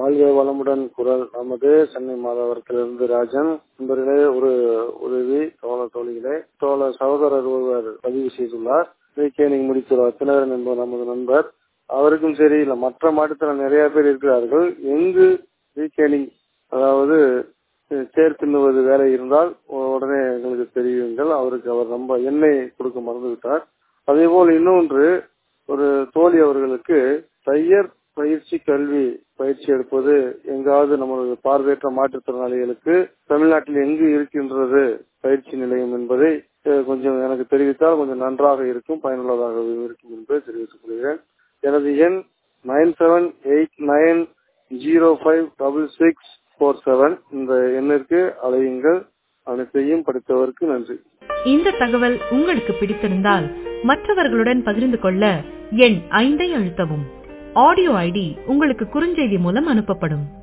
வாழ்க வளமுடன் குரல் நமது சென்னை மாதவரத்திலிருந்து ராஜன் நண்பர்களே ஒரு உதவி தோழ தோழிகளே தோழ சகோதரர் ஒருவர் பதிவு செய்துள்ளார் ரீகேனிங் முடித்துள்ளார் தினகரன் என்பவர் நமது நண்பர் அவருக்கும் சரி இல்ல மற்ற மாற்றுத்திறன் நிறைய பேர் இருக்கிறார்கள் எங்கு ரீகேனிங் அதாவது சேர் பின்னுவது வேலை இருந்தால் உடனே எங்களுக்கு தெரியுங்கள் அவருக்கு அவர் ரொம்ப எண்ணெய் கொடுக்க மறந்து விட்டார் அதே போல் இன்னொன்று ஒரு தோழி அவர்களுக்கு தையர் பயிற்சி கல்வி பயிற்சி எடுப்பது எங்காவது நமது பார்வையற்ற மாற்றுத்திறனாளிகளுக்கு தமிழ்நாட்டில் எங்கு இருக்கின்றது பயிற்சி நிலையம் என்பதை கொஞ்சம் எனக்கு தெரிவித்தால் கொஞ்சம் நன்றாக இருக்கும் பயனுள்ளதாக இருக்கும் என்பதை தெரிவித்துக் கொள்கிறேன் எனது எண் nine seven eight nine zero five double six four seven இந்த எண்ணிற்கு அழையுங்கள் அனைத்தையும் படித்தவருக்கு நன்றி இந்த தகவல் உங்களுக்கு பிடித்திருந்தால் மற்றவர்களுடன் பகிர்ந்து கொள்ள எண் ஐந்தை அழுத்தவும் ஆடியோ ஐடி உங்களுக்கு குறுஞ்செய்தி மூலம் அனுப்பப்படும்